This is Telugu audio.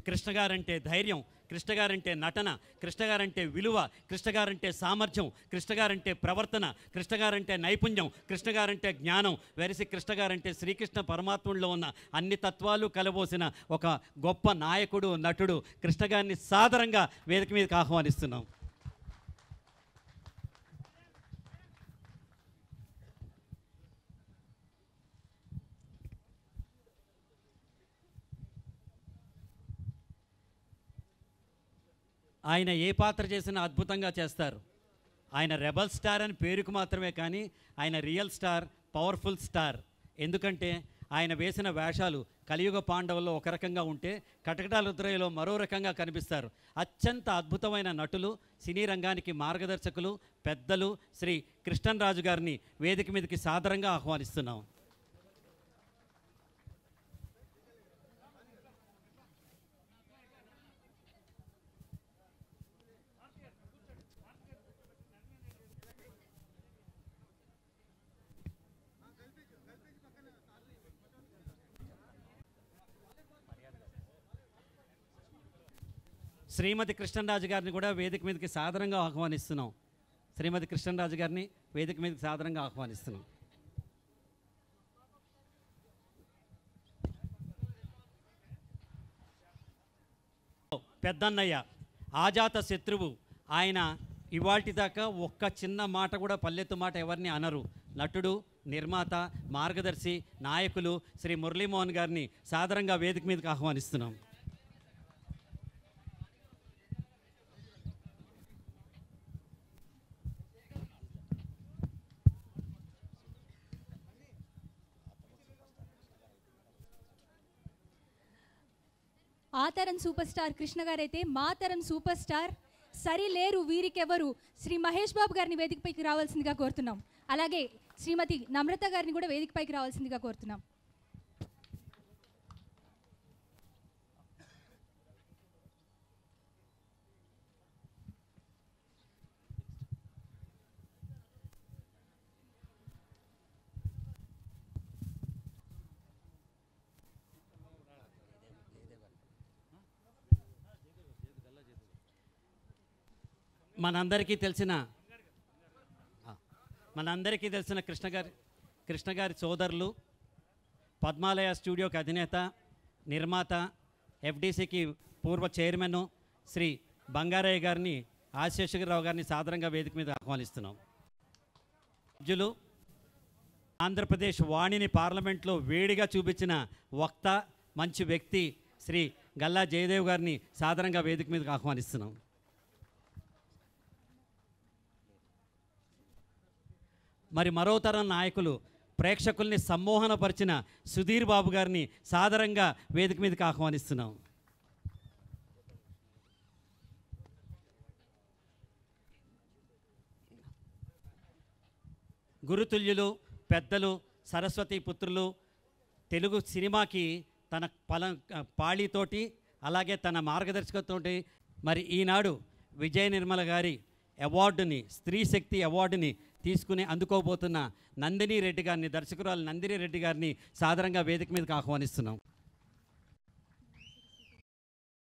కృష్ణ గారంటే ధైర్యం కృష్ణ గారంటే నటన కృష్ణ గారంటే విలువ కృష్ణ గారంటే సామర్థ్యం కృష్ణ గారంటే ప్రవర్తన కృష్ణ గారంటే నైపుణ్యం కృష్ణ గారంటే జ్ఞానం వెరసి కృష్ణ గారంటే శ్రీకృష్ణ పరమాత్ముల్లో ఉన్న అన్ని తత్వాలు కలబోసిన ఒక గొప్ప నాయకుడు నటుడు కృష్ణ గారిని సాదరంగా వేదిక మీదకి ఆహ్వానిస్తున్నాం ఆయన ఏ పాత్ర చేసినా అద్భుతంగా చేస్తారు ఆయన రెబల్ స్టార్ అని పేరుకు మాత్రమే కానీ ఆయన రియల్ స్టార్ పవర్ఫుల్ స్టార్ ఎందుకంటే ఆయన వేసిన వేషాలు కలియుగ పాండవుల్లో ఒక రకంగా ఉంటే కటకటాల రుద్రయ్యలో మరో రకంగా కనిపిస్తారు అత్యంత అద్భుతమైన నటులు సినీ రంగానికి మార్గదర్శకులు పెద్దలు శ్రీ కృష్ణన్రాజు గారిని వేదిక మీదకి సాదరంగా ఆహ్వానిస్తున్నాం శ్రీమతి కృష్ణరాజు గారిని కూడా వేదిక మీదకి సాదరంగా ఆహ్వానిస్తున్నాం శ్రీమతి కృష్ణరాజు గారిని వేదిక మీదకి సాదరంగా ఆహ్వానిస్తున్నాం పెద్దన్నయ్య ఆజాత శత్రువు ఆయన ఇవాటి దాకా ఒక్క చిన్న మాట కూడా పల్లెత్తు మాట ఎవరిని అనరు నటుడు నిర్మాత మార్గదర్శి నాయకులు శ్రీ మురళీమోహన్ గారిని సాదరంగా వేదిక మీదకి ఆహ్వానిస్తున్నాం ఆ తరం సూపర్ స్టార్ కృష్ణ గారైతే మా తరం సూపర్ స్టార్ సరి లేరు వీరికెవరు శ్రీ మహేష్ బాబు గారిని వేదికపైకి రావాల్సిందిగా కోరుతున్నాం అలాగే శ్రీమతి నమ్రత గారిని కూడా వేదికపైకి రావాల్సిందిగా కోరుతున్నాం మనందరికీ తెలిసిన ఆ, మనందరికీ తెలిసిన కృష్ణ గారి కృష్ణ గారి సోదరులు పద్మాలయ స్టూడియోకి అధినేత నిర్మాత ఎఫ్డీసీకి పూర్వ చైర్మన్ శ్రీ బంగారయ్య గారిని ఆశేషగిరిరావు గారిని సాదరంగా వేదిక మీద ఆహ్వానిస్తున్నాం సభ్యులు ఆంధ్రప్రదేశ్ వాణిని పార్లమెంట్లో వేడిగా చూపించిన వక్త మంచి వ్యక్తి శ్రీ గల్లా జయదేవ్ గారిని సాదరంగా వేదిక మీదకి ఆహ్వానిస్తున్నాం మరి మరో తరం నాయకులు ప్రేక్షకుల్ని సమ్మోహనపరిచిన సుధీర్ బాబు గారిని సాదరంగా వేదిక మీదకి ఆహ్వానిస్తున్నాం గురుతుల్యులు పెద్దలు సరస్వతి పుత్రులు తెలుగు సినిమాకి తన పల పాళీతోటి అలాగే తన మార్గదర్శకతోటి మరి ఈనాడు విజయ నిర్మల గారి అవార్డుని స్త్రీ శక్తి అవార్డుని తీసుకుని అందుకోబోతున్న నందిని రెడ్డి గారిని దర్శకురాలు నందిని రెడ్డి గారిని సాదరంగా వేదిక మీదకి ఆహ్వానిస్తున్నాం